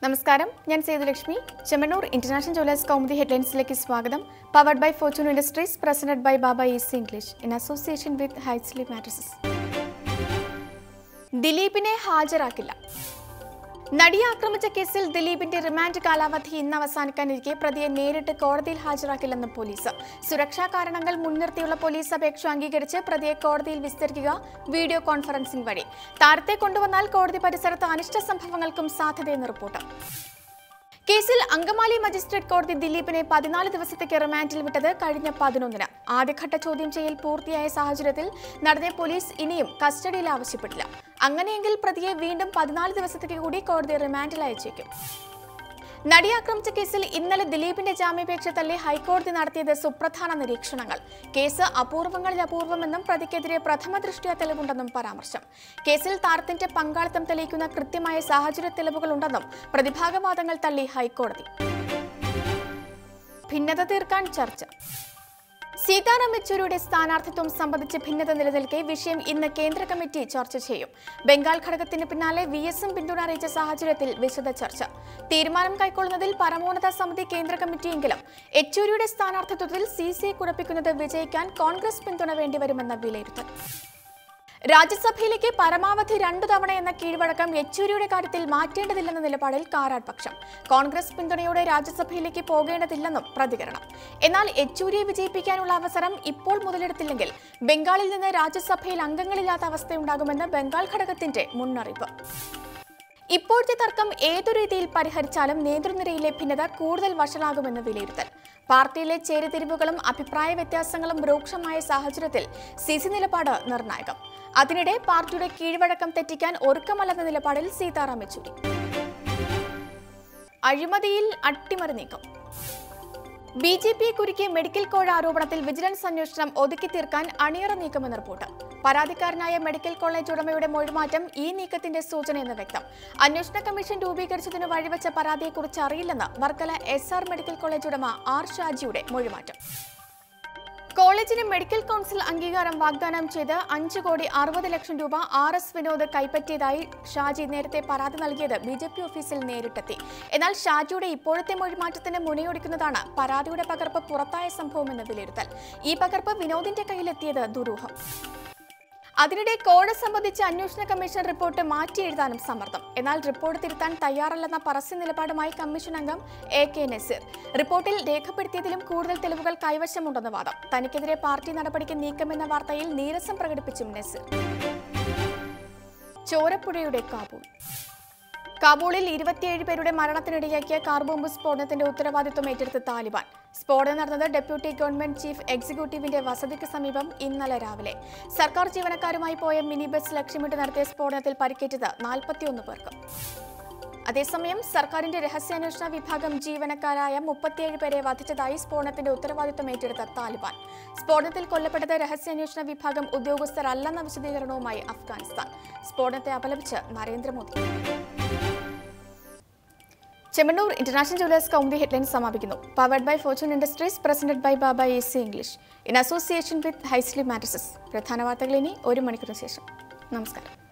നമസ്കാരം ഞാൻ Sethulakshmi Chemmanur international jewellers Kaumudi ഹെഡ്ലൈൻസിലേക്ക് സ്വാഗതം powered by Fortune industries presented by Baba easy English in association with ഹൈസ്ലി മാട്രസസ് ദിലീപിനെ ഹാജരാക്കില്ല നടിയെ ആക്രമിച്ച കേസിൽ ദിലീപിന്റെ റിമാൻഡ് കാലാവധി ഇന്ന് അവസാനിക്കാനിരിക്കെ പ്രതിയെ നേരിട്ട് കോടതിയിൽ ഹാജരാക്കില്ലെന്ന് പോലീസ് സുരക്ഷാ കാരണങ്ങൾ മുൻനിർത്തിയുള്ള പോലീസ് അപേക്ഷ അംഗീകരിച്ച് പ്രതിയെ കോടതിയിൽ വിസ്തരിക്കുക വീഡിയോ കോൺഫറൻസിംഗ് വഴി താരത്തെ കൊണ്ടുവന്നാൽ കോടതി പരിസരത്ത് അനിഷ്ട സംഭവങ്ങൾക്കും സാധ്യതയെന്ന് റിപ്പോർട്ട് കേസിൽ അങ്കമാലി മജിസ്ട്രേറ്റ് കോടതി ദിലീപിനെ പതിനാല് ദിവസത്തേക്ക് റിമാൻഡിൽ വിട്ടത് കഴിഞ്ഞ പതിനൊന്നിന് ആദ്യഘട്ട ചോദ്യം ചെയ്യൽ പൂർത്തിയായ സാഹചര്യത്തിൽ നടനെ പോലീസ് ഇനിയും കസ്റ്റഡിയിൽ ആവശ്യപ്പെട്ടില്ല അങ്ങനെയെങ്കിൽ പ്രതിയെ വീണ്ടും പതിനാല് ദിവസത്തേക്ക് കൂടി കോടതി റിമാൻഡിൽ അയച്ചേക്കും നടി ആക്രമിച്ച കേസിൽ ഇന്നലെ ദിലീപിന്റെ ജാമ്യാപേക്ഷ തള്ളി ഹൈക്കോടതി നടത്തിയത് സുപ്രധാന നിരീക്ഷണങ്ങൾ കേസ് അപൂർവങ്ങളിൽ അപൂർവമെന്നും പ്രതിക്കെതിരെ പ്രഥമ ദൃഷ്ടിയ തെളിവുണ്ടെന്നും പരാമർശം കേസിൽ താരത്തിന്റെ പങ്കാളിത്തം തെളിയിക്കുന്ന കൃത്യമായ സാഹചര്യ തെളിവുകളുണ്ടെന്നും പ്രതിഭാഗവാദങ്ങൾ തള്ളി ഹൈക്കോടതി ഭിന്നത തീർക്കാൻ ചർച്ച സീതാറാം യെച്ചൂരിയുടെ സ്ഥാനാർത്ഥിത്വം സംബന്ധിച്ച് ഭിന്നത നിലനിൽക്കെ വിഷയം ഇന്ന് കേന്ദ്ര കമ്മിറ്റി ചർച്ച ചെയ്യും ബംഗാൾ ഘടകത്തിന് പിന്നാലെ വി എസും പിന്തുണ അറിയിച്ച സാഹചര്യത്തിൽ വിശദ ചർച്ച തീരുമാനം കൈക്കൊള്ളുന്നതിൽ പരമോന്നത സമിതി കേന്ദ്ര കമ്മിറ്റിയെങ്കിലും യെച്ചൂരിയുടെ സ്ഥാനാർത്ഥിത്വത്തിൽ സി സിയെ കുഴപ്പിക്കുന്നത് വിജയിക്കാൻ കോൺഗ്രസ് പിന്തുണ വേണ്ടിവരുമെന്ന വിലയിരുത്തൽ രാജ്യസഭയിലേക്ക് പരമാവധി രണ്ടു തവണ എന്ന കീഴ്വഴക്കം യെച്ചൂരിയുടെ കാര്യത്തിൽ മാറ്റേണ്ടതില്ലെന്ന നിലപാടിൽ കാരാട് പക്ഷം കോൺഗ്രസ് പിന്തുണയോടെ രാജ്യസഭയിലേക്ക് പോകേണ്ടതില്ലെന്നും പ്രതികരണം എന്നാൽ യെച്ചൂരിയെ വിജയിപ്പിക്കാനുള്ള അവസരം ഇപ്പോൾ മുതലെടുത്തില്ലെങ്കിൽ ബംഗാളിൽ നിന്ന് രാജ്യസഭയിൽ അംഗങ്ങളില്ലാത്ത അവസ്ഥയുണ്ടാകുമെന്ന് ബംഗാൾ ഘടകത്തിന്റെ മുന്നറിയിപ്പ് ഇപ്പോഴത്തെ തർക്കം ഏതു രീതിയിൽ പരിഹരിച്ചാലും നേതൃനിരയിലെ ഭിന്നത കൂടുതൽ വഷളാകുമെന്ന് വിലയിരുത്തൽ പാർട്ടിയിലെ ചേരിതിരിവുകളും അഭിപ്രായ വ്യത്യാസങ്ങളും രൂക്ഷമായ സാഹചര്യത്തിൽ സി സി നിലപാട് നിർണായകം അതിനിടെ പാർട്ടിയുടെ കീഴ്വഴക്കം തെറ്റിക്കാൻ ഒരുക്കമല്ലെന്ന നിലപാടിൽ സീതാറാം യെച്ചൂരി അഴിമതിയിൽ അട്ടിമറി നീക്കം ബി ജെ പിയെ കുരുക്കിയ മെഡിക്കൽ കോഴ ആരോപണത്തിൽ വിജിലൻസ് അന്വേഷണം ഒതുക്കി തീർക്കാൻ അണിയറ നീക്കമെന്ന് റിപ്പോർട്ട് പരാതിക്കാരനായ മെഡിക്കൽ കോളേജ് ഉടമയുടെ മൊഴിമാറ്റം ഈ നീക്കത്തിന്റെ സൂചനയെന്ന് വ്യക്തം അന്വേഷണ കമ്മീഷൻ രൂപീകരിച്ചതിന് വഴിവെച്ച പരാതിയെക്കുറിച്ച് അറിയില്ലെന്ന് Varkala S R medical college ഉടമ ആർ ഷാജിയുടെ മൊഴിമാറ്റം കോളേജിന് മെഡിക്കൽ കൗൺസിൽ അംഗീകാരം വാഗ്ദാനം ചെയ്ത് അഞ്ച് കോടി അറുപത് ലക്ഷം രൂപ ആർ എസ് വിനോദ് കൈപ്പറ്റിയതായി ഷാജി നേരത്തെ പരാതി നൽകിയത് ബി ജെ പി ഓഫീസിൽ നേരിട്ടെത്തി എന്നാൽ ഷാജിയുടെ ഇപ്പോഴത്തെ മൊഴിമാറ്റത്തിന് മുനയൊടിക്കുന്നതാണ് പരാതിയുടെ പകർപ്പ് പുറത്തായ സംഭവമെന്ന് വിലയിരുത്തൽ ഈ പകർപ്പ് വിനോദിന്റെ കയ്യിലെത്തിയത് ദുരൂഹം അതിനിടെ കോഴ സംബന്ധിച്ച് അന്വേഷണ കമ്മീഷൻ റിപ്പോർട്ട് മാറ്റി എഴുതാനും സമ്മർദ്ദം എന്നാൽ റിപ്പോർട്ട് തിരുത്താൻ തയ്യാറല്ലെന്ന പരസ്യ നിലപാടുമായി കമ്മീഷൻ അംഗം എ കെ നസീർ റിപ്പോർട്ടിൽ രേഖപ്പെടുത്തിയതിലും കൂടുതൽ തെളിവുകൾ കൈവശമുണ്ടെന്ന് വാദം തനിക്കെതിരെ പാർട്ടി നടപടിക്ക് നീക്കമെന്ന വാർത്തയിൽ നീരസം പ്രകടിപ്പിച്ചും നസീർ ചോരപ്പുഴയുടെ കാബൂൾ കാബൂളിൽ ഇരുപത്തിയേഴ് പേരുടെ മരണത്തിനിടയാക്കിയ കാർ ബോംബ് സ്ഫോടനത്തിന്റെ ഉത്തരവാദിത്വം ഏറ്റെടുത്ത് താലിബാൻ സ്ഫോടനം നടന്നത് ഡെപ്യൂട്ടി ഗവൺമെന്റ് ചീഫ് എക്സിക്യൂട്ടീവിന്റെ വസതിക്ക് സമീപം ഇന്നലെ രാവിലെ സർക്കാർ ജീവനക്കാരുമായി പോയ മിനി ബസ് ലക്ഷ്യമിട്ട് നടത്തിയ സ്ഫോടനത്തിൽ പരിക്കേറ്റത് നാൽപ്പത്തിയൊന്ന് പേർക്ക് അതേസമയം സർക്കാരിന്റെ രഹസ്യാന്വേഷണ വിഭാഗം ജീവനക്കാരായ മുപ്പത്തിയേഴ് പേരെ വധിച്ചതായി സ്ഫോടനത്തിന്റെ ഉത്തരവാദിത്വം ഏറ്റെടുത്ത താലിബാൻ സ്ഫോടനത്തിൽ കൊല്ലപ്പെട്ടത് രഹസ്യാന്വേഷണ വിഭാഗം ഉദ്യോഗസ്ഥരല്ലെന്ന വിശദീകരണവുമായി Afghanistan സ്ഫോടനത്തെ അപലപിച്ച് Narendra Modi Chemmanur international jewellers Kaumudi headlines സമാപിക്കുന്നു powered by Fortune industries presented by Baba A C English in association with ഹൈസ്ലി മാട്രസസ് പ്രധാന വാർത്തകൾ ഇനി ഒരു മണിക്കൂറിന് ശേഷം നമസ്കാരം